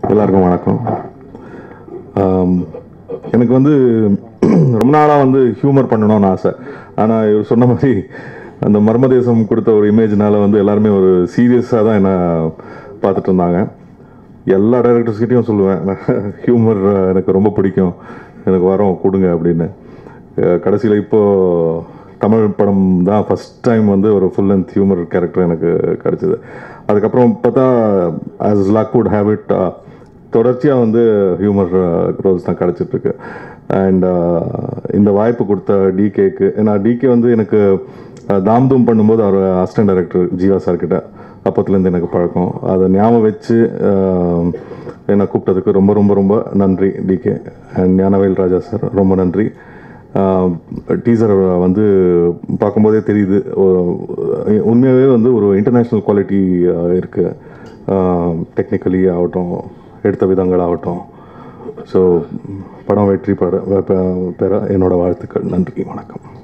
எல்லாருக்கும் வணக்கம் ஆம், எனக்கு வந்து ரொம்ப நாளாக வந்து ஹியூமர் பண்ணணும்னு ஆசை ஆனால் இவர் சொன்ன மாதிரி அந்த மர்மதேசம் கொடுத்த ஒரு இமேஜ்னால வந்து எல்லாருமே ஒரு சீரியஸாக தான் என்ன பார்த்துட்டு இருந்தாங்க எல்லா டைரக்டர்ஸ்கிட்டையும் சொல்லுவேன் ஹியூமர் எனக்கு ரொம்ப பிடிக்கும் எனக்கு வரோம் கொடுங்க அப்படின்னு கடைசியில் இப்போது தமிழ் படம் தான் ஃபஸ்ட் டைம் வந்து ஒரு ஃபுல் அண்ட் ஹியூமர் கேரக்டர் எனக்கு கிடச்சிது அதுக்கப்புறம் பார்த்தா as luck would have it தொடர்ச்சியாக வந்து ஹியூமர் ரோல்ஸ் தான் கிடச்சிட்ருக்கு அண்ட் இந்த வாய்ப்பு கொடுத்த டிகேக்கு ஏன்னா டிகே வந்து எனக்கு அஹ், தாம் தூம் பண்ணும்போது அவர் அசிஸ்டன்ட் டைரக்டர் ஜீவா சார் கிட்ட அப்போத்துலேருந்து எனக்கு பழக்கம் அதை ஞாபகம் வச்சு அஹ், என்னை கூப்பிட்டதுக்கு ரொம்ப ரொம்ப ரொம்ப நன்றி DK and Gnanavel Raja sir ரொம்ப நன்றி டீசர் வந்து பார்க்கும்போதே தெரியுது ஒ- உண்மையாகவே வந்து ஒரு இன்டர்நேஷ்னல் குவாலிட்டி இருக்குது டெக்னிக்கலி ஆகட்டும் எடுத்த விதங்கள் ஆகட்டும் ஸோ படம் வெற்றி பெற பெற என்னோட வாழ்த்துக்கள் நன்றி வணக்கம்